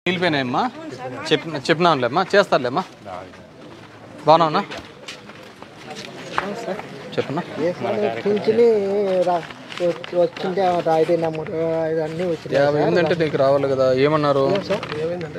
మిగిలిపోయినాయమ్మా చెప్పిన చెప్పినానులేమ్మా చేస్తారులేమ్మా బాగున్నావునా చెప్పనా పింఛని రా- వచ్చి- వచ్చింటే ఐడి నెంబర్ ఇవన్నీ వచ్చినాయి యాభై ఎనిమిది అంటే నీకు రావాలి కదా ఏమన్నారు ఏమైందంటే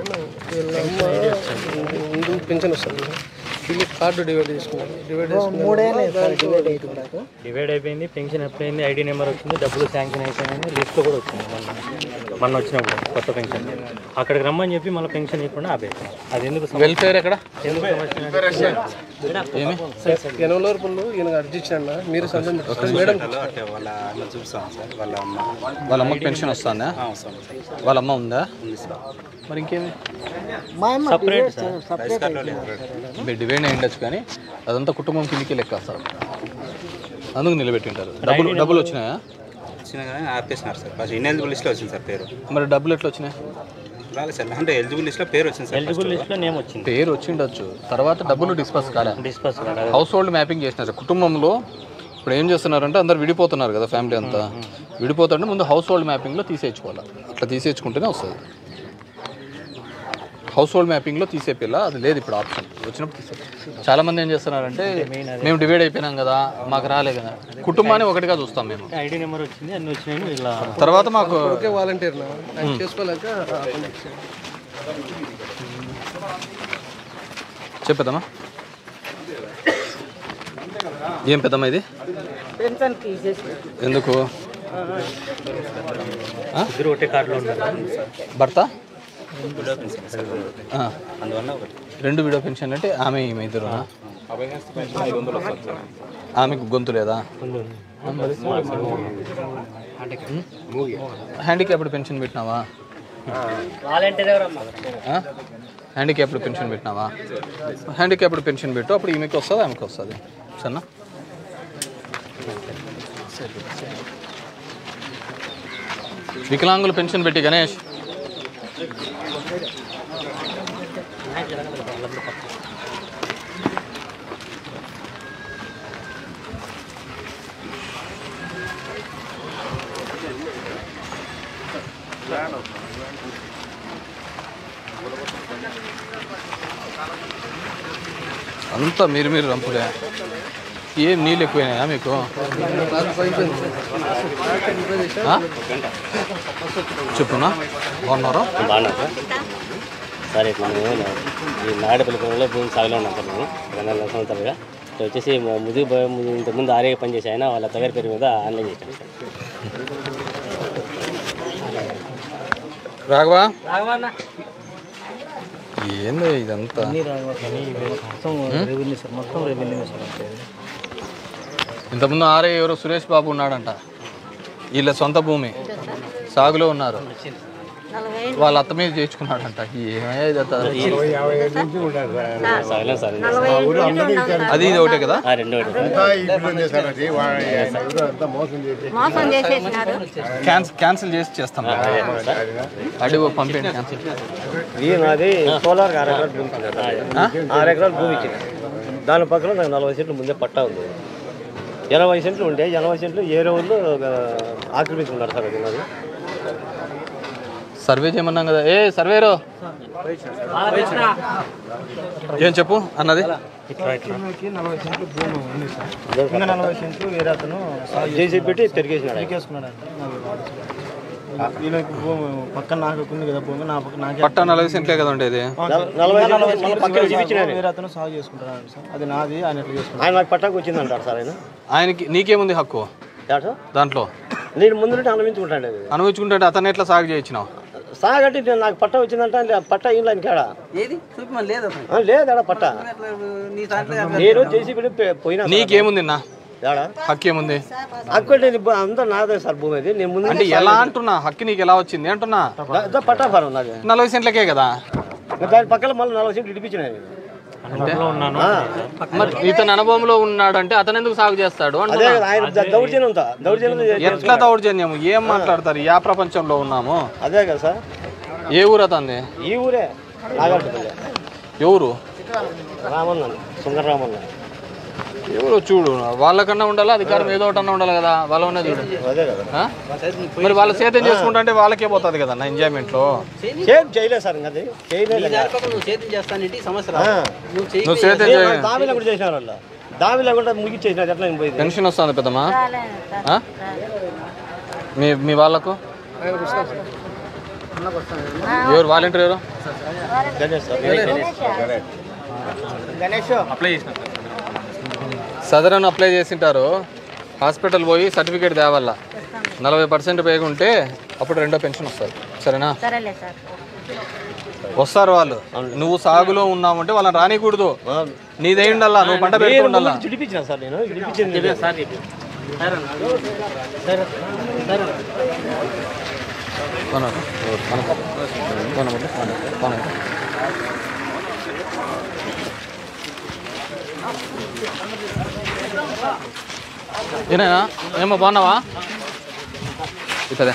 ఇందుకు పెన్షన్ వస్తుంది వీళ్ళు కార్డు డివైడ్ చేసుకున్నాను డివైడ్ మూడేళ్ళు సార్ డివైడ్ అవుతుంది నాకు డివైడ్ అయిపోయింది పెన్షన్ ఎప్పుడైంది ఐడి నెంబర్ వచ్చింది డబ్బులు శాంక్షన్ అయిపోయినాయని లిస్ట్లో కూడా వచ్చింది మొన్న మొన్న వచ్చినప్పుడు కొత్త పెన్షన్ అక్కడికి రమ్మని చెప్పి మళ్ళీ పెన్షన్ ఇవ్వకుండా ఆపేసాం అది ఎందుకు సమస్య? వెల్ఫేర్ ఎక్కడ ఎందుకు సమస్య అంటే ఏమి ఎనభై రూపాయలు ఈయన అర్జీ ఇచ్చిన మీరు సంతం పెట్టండి. మేడం వాళ్ళ అన్న చూపిస్తాం సార్ వాళ్ళ అమ్మ వాళ్ళ అమ్మకి పెన్షన్ వస్తుందా అవసరం సార్ వాళ్ళ అమ్మ ఉందా ఉంది సార్ మరి ఇంకేమి మా అమ్మ Separate డివైడ్ సార్. సపరేట్ మీరు డివైడ్ అయి ఉండొచ్చు కానీ అదంతా కుటుంబం కిందికి లెక్కేస్తారు అందుకు నిలబెట్టింటారు డబ్బులు డబ్బులు వచ్చినాయా వచ్చినా కానీ ఆపేసినారు సార్ ఫస్ట్ ఇన్ఎలిజిబుల్ లిస్ట్లో వచ్చింది సార్ పేరు మరి డబ్బులు ఎట్లా వచ్చినాయి రాలేదు సార్ అంటే ఎలిజిబుల్ లిస్ట్లో పేరు వచ్చింది సార్ ఎలిజిబుల్ లిస్ట్లో నేమ్ వచ్చింది పేరు వచ్చి ఉండొచ్చు తర్వాత డబ్బులు డిస్పర్స్ కాలే డిస్పస్ హౌస్ హోల్డ్ మ్యాపింగ్ చేసినారు కుటుంబంలో ఇప్పుడు ఏం చేస్తున్నారంటే అందరు విడిపోతున్నారు కదా ఫ్యామిలీ అంతా విడిపోతుంటే ముందు హౌస్ హోల్డ్ మ్యాపింగ్లో తీసేసుకోవాలి అట్లా తీసేసుకుంటేనే వస్తుంది హౌస్ హోల్డ్ మ్యాపింగ్లో తీసేపిల్ల అది లేదు ఇప్పుడు ఆప్షన్ వచ్చినప్పుడు తీసే చాలా మంది ఏం చేస్తున్నారంటే మేము డివైడ్ అయిపోయినాం కదా మాకు రాలే కదా కుటుంబాన్ని ఒకటిగా చూస్తాం మేము ఐడి నెంబర్ వచ్చింది అన్ని వచ్చినాయి ఇలా తర్వాత మాకు ఒకే వాలంటీర్ ఆయన చేసుకోలేక ఆపండి. చెప్పేదమ్మా ఏం పెద్దమ్మా ఇది పెన్షన్ తీసేసి ఎందుకు ఇద్దరు ఒకటే కార్డులో ఉన్నారు భర్త విడో పెన్షన్ సార్ ఆ. అందువల్ల ఒకటి రెండు విడో పెన్షన్ అంటే ఆమె ఈమె ఇద్దరు ఆమెకు గొంతు లేదా హ్యాండిక్యాప్డ్ పెన్షన్ పెట్టినావా ఆ? హ్యాండిక్యాప్డ్ పెన్షన్ పెట్టినావా హ్యాండిక్యాప్డ్ పెన్షన్ పెట్టు అప్పుడు ఈమెకి వస్తుంది ఆమెకి వస్తుంది సరేనా వికలాంగుల పెన్షన్ పెట్టి గణేష్ అంతా మీరు మీరు రంపులే ఏం నీళ్ళు ఎక్కువైనాయా మీకు ఆ? చెప్పునా బాగున్నారా బాగున్నా సార్ సార్ ఇట్లా మేము ఈ నాడపల్లి పొలంలో భూమి సాగులో ఉన్నాం సార్ మేము రెండు నెలల సంవత్సరాలుగా ఇట్లా వచ్చేసి మా ముదుగు పోయే ముందు ఇంతకుముందు ఆర్ఏ పనిచేసి ఆయన వాళ్ళ తగరి పేరు మీద ఆన్లైన్ చేశాను సార్ రాఘవా ఏందో ఇదంతా మొత్తం రెవెన్యూ సార్ మొత్తం రెవెన్యూ సార్ అంటే ఇంతకుముందు ఆర్ఏ ఎవరో సురేష్ బాబు ఉన్నాడంట వీళ్ళ సొంత భూమి సాగులో ఉన్నారు వాళ్ళ అత్త మీద చేయించుకున్నాడంట ఏమయ్యా ఇదంతా సాగలేం సార్ అది ఇది ఒకటే కదా ఆ, రెండో ఒకటి సార్. మోసం చేసేసినారు క్యాన్సిల్ క్యాన్సిల్ చేసి చేస్తాం అడిగి పంపించండి క్యాన్సిల్ ఇది నాది సోలార్ ఆరు ఎకరాలు భూమి ఇచ్చినారు ఆరు ఎకరాలు భూమి ఇచ్చిన దాని పక్కన నాకు నలభై సెంట్లు ముందే పట్టా ఉంది ఎనభై సెంట్లు ఉండే ఎనభై సెంట్లు ఏ రోజులు ఆక్రమించుకున్నారు సార్ అది నాది సర్వే చేయమన్నాం కదా ఏ సర్వేరో ఏం చెప్పు అన్నది నలభై సెంట్లు భూమి ఉంది సార్ ఇంకా నలభై సెంట్లు వేరే అతను జేసీ పెట్టి తిరిగేసినాడు ఆయన. ఎక్కేసుకున్నాడంట వీళ్ళకి భూమి పక్కన నాకు ఉంది కదా భూమి నా పక్క నాకే పట్టా నలభై సెంట్లే కదా ఉండేది నల- నలభై సెంట్లు మళ్ళీ పక్కన చూపించినాడు వేరే అతను సాగు చేసుకుంటాడు సార్ అది నాది ఆయన ఎట్లా చేసుకుంటాడు ఆయన నాకు పట్టాకు వచ్చింది అంటారు సార్ ఆయన ఆయనకి నీకేముంది హక్కు ఏట సార్ దాంట్లో నేను ముందు నుండి అనుభవించుకుంటాను అది అనుభవించుకుంటే అతను ఎట్లా సాగు చేయించినావు సాగట్టి నేను నాకు పట్టా వచ్చిందంటే అంటే ఆ పట్టా ఇంట్లో ఆయన కాడ ఏది చూపమని లేదు అతను. ఆ, లేదు ఆడ పట్టా అట్లా నీ దాంట్లో నేను జేసీ పెట్టి పోయినా సార్. నీకేముంది నా ఏడా హక్కు ఏముంది అక్కడ అంతా నాదే సార్ భూమి అది నేను ముందు అంటే ఎలా అంటున్నా హక్కు నీకు ఎలా వచ్చింది అంటున్నా దా- పట్టా ఫారం నాది నలభై సెంట్లకే కదా దాని పక్కన మళ్ళీ నలభై సెంట్లు ఇడిపించిన అనుభవంలో ఉన్నాను మరి ఇతని అనుభవంలో ఉన్నాడంటే అతను ఎందుకు సాగు చేస్తాడు అదే అంటున్నా కదా ఆయన ద- దౌర్జన్యం అంతా దౌర్జన్యం చే- ఎట్లా దౌర్జన్యం ఏం మాట్లాడతారు యా ప్రపంచంలో ఉన్నాము అదే కదా సార్ ఏ ఊరు అతంది ఈ ఊరే నాగార్జునపల్లి ఎవరు రామన్న సుందర రామన్న ఎవరో చూడు వాళ్ళకన్నా ఉండాలా అధికారం ఏదో ఒకటి అన్నా ఉండాలి కదా వాళ్ళ ఉన్న చూడు అదే కదా ఆ? మరి వాళ్ళ సేద్యం చేసుకుంటా అంటే వాళ్ళకే పోతుంది కదా నా ఎంజాయ్మెంట్లో సేమ్ చేయలేదు సార్ ఇంకా అది చేయలేదు నువ్వు చేతి చేస్తానంటే సమస్య ఆ. నువ్వు చేయి నువ్వు సేద్యం చేయ దావిలో కూడా చేసినారు వాళ్ళ దావిలో కూడా ముగిచ్చేసినారు ఎట్లా నేను పోయింది పెన్షన్ వస్తుంది పెద్దమ్మా రాలేదు సార్. ఆ? మీ మీ వాళ్ళకు ఎవరు వాలంటీర్ ఎవరు గణేష్ సార్ గణేష్ సదరన్ అప్లై చేసింటారు హాస్పిటల్ పోయి సర్టిఫికేట్ తేవాల నలభై పర్సెంట్ పైగా ఉంటే అప్పుడు రెండో పెన్షన్ వస్తుంది సరేనా సరేలే సార్ వస్తారు వాళ్ళు నువ్వు సాగులో ఉన్నావంటే వాళ్ళని రానికూడదు నీదే ఉండాలా నువ్వు పంట పెట్టుకో ఉండాలా విడిపించిన సార్ నేను విడిపించింది సార్ కొనరు. కొనరు. కొనరు. కొనరు. ఏనాయనా ఏమో బాగున్నావా ఇతదే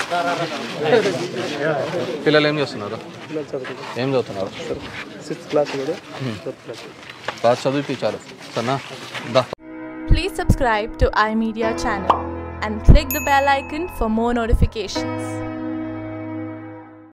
పిల్లలు ఏం చేస్తున్నారు ఏం చదువుతున్నారు సిక్స్త్ క్లాస్ కూడా బాగా చదివిపించారు సరేనా దా Please subscribe to iMedia channel and click the bell icon for more notifications.